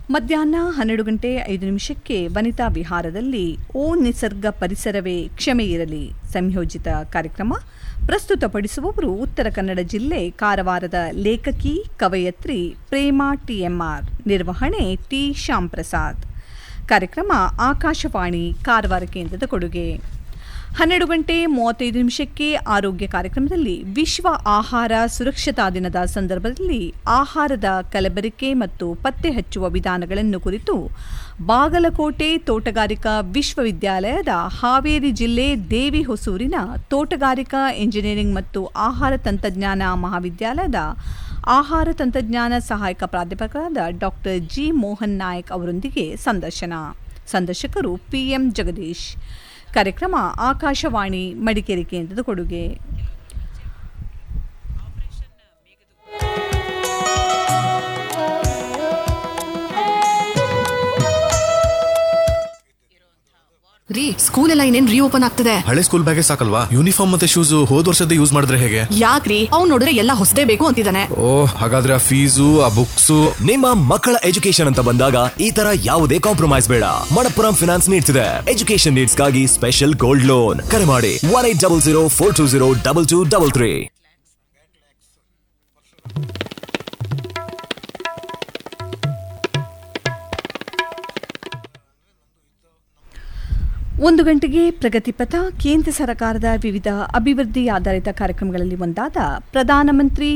ಮಧ್ಯಾಹ್ನ ಹನ್ನೆರಡು ಗಂಟೆ ಐದು ನಿಮಿಷಕ್ಕೆ ವನಿತಾ ವಿಹಾರದಲ್ಲಿ ಓ ನಿಸರ್ಗ ಪರಿಸರವೇ ಕ್ಷಮೆ ಇರಲಿ ಸಂಯೋಜಿತ ಕಾರ್ಯಕ್ರಮ ಪ್ರಸ್ತುತಪಡಿಸುವವರು ಉತ್ತರ ಕನ್ನಡ ಜಿಲ್ಲೆ ಕಾರವಾರದ ಲೇಖಕಿ ಕವಯತ್ರಿ ಪ್ರೇಮಾ ಟಿಎಂಆರ್ ನಿರ್ವಹಣೆ ಟಿ ಶ್ಯಾಮ್ ಪ್ರಸಾದ್ ಕಾರ್ಯಕ್ರಮ ಆಕಾಶವಾಣಿ ಕಾರವಾರ ಕೇಂದ್ರದ ಕೊಡುಗೆ ಹನ್ನೆರಡು ಗಂಟೆ ಮೂವತ್ತೈದು ನಿಮಿಷಕ್ಕೆ ಆರೋಗ್ಯ ಕಾರ್ಯಕ್ರಮದಲ್ಲಿ ವಿಶ್ವ ಆಹಾರ ಸುರಕ್ಷತಾ ದಿನದ ಸಂದರ್ಭದಲ್ಲಿ ಆಹಾರದ ಕಲಬೆರಕೆ ಮತ್ತು ಪತ್ತೆ ಹಚ್ಚುವ ವಿಧಾನಗಳನ್ನು ಕುರಿತು ಬಾಗಲಕೋಟೆ ತೋಟಗಾರಿಕಾ ವಿಶ್ವವಿದ್ಯಾಲಯದ ಹಾವೇರಿ ಜಿಲ್ಲೆ ದೇವಿ ಹೊಸೂರಿನ ತೋಟಗಾರಿಕಾ ಇಂಜಿನಿಯರಿಂಗ್ ಮತ್ತು ಆಹಾರ ತಂತ್ರಜ್ಞಾನ ಮಹಾವಿದ್ಯಾಲಯದ ಆಹಾರ ತಂತ್ರಜ್ಞಾನ ಸಹಾಯಕ ಪ್ರಾಧ್ಯಾಪಕರಾದ ಡಾಕ್ಟರ್ ಜಿ ಮೋಹನ್ ನಾಯಕ್ ಅವರೊಂದಿಗೆ ಸಂದರ್ಶನ ಸಂದರ್ಶಕರು ಪಿಎಂ ಜಗದೀಶ್ ಕಾರ್ಯಕ್ರಮ ಆಕಾಶವಾಣಿ ಮಡಿಕೇರಿ ಕೇಂದ್ರದ ಕೊಡುಗೆ ರೀ ಸ್ಕೂಲ್ ಎಲ್ಲ ಇನ್ನೇನ್ ರೀಓಪನ್ ಆಗ್ತದೆ ಹಳೆ ಸ್ಕೂಲ್ ಬ್ಯಾಗೇ ಸಾಕಲ್ವಾ ಯೂನಿಫಾರ್ಮ್ ಮತ್ತೆ ಶೂಸ್ ಹೋದ್ ವರ್ಷದ ಯೂಸ್ ಮಾಡಿದ್ರೆ ಹೇಗೆ ಯಾಕ್ರಿ ಅವ್ನ್ ನೋಡಿದ್ರೆ ಎಲ್ಲ ಹೊಸದೇ ಬೇಕು ಅಂತಿದ್ದಾನೆ ಓ ಹಾಗಾದ್ರೆ ಆ ಫೀಸು ಆ ಬುಕ್ಸು ನಿಮ್ಮ ಮಕ್ಕಳ ಎಜುಕೇಶನ್ ಅಂತ ಬಂದಾಗ ಈ ತರ ಯಾವುದೇ ಕಾಂಪ್ರಮೈಸ್ ಬೇಡ ಮಣಪ್ಪುರಂ ಫಿನಾನ್ಸ್ ನೀಡ್ತಿದೆ ಎಜುಕೇಶನ್ ನೀಡ್ಸ್ ಗಾಗಿ ಸ್ಪೆಷಲ್ ಗೋಲ್ಡ್ ಲೋನ್ ಕರೆ ಮಾಡಿ one eight double zero four two zero double two double three ಒಂದು ಗಂಟೆಗೆ ಪ್ರಗತಿಪಥ ಕೇಂದ್ರ ಸರ್ಕಾರದ ವಿವಿಧ ಅಭಿವೃದ್ಧಿ ಆಧಾರಿತ ಕಾರ್ಯಕ್ರಮಗಳಲ್ಲಿ ಒಂದಾದ ಪ್ರಧಾನಮಂತ್ರಿ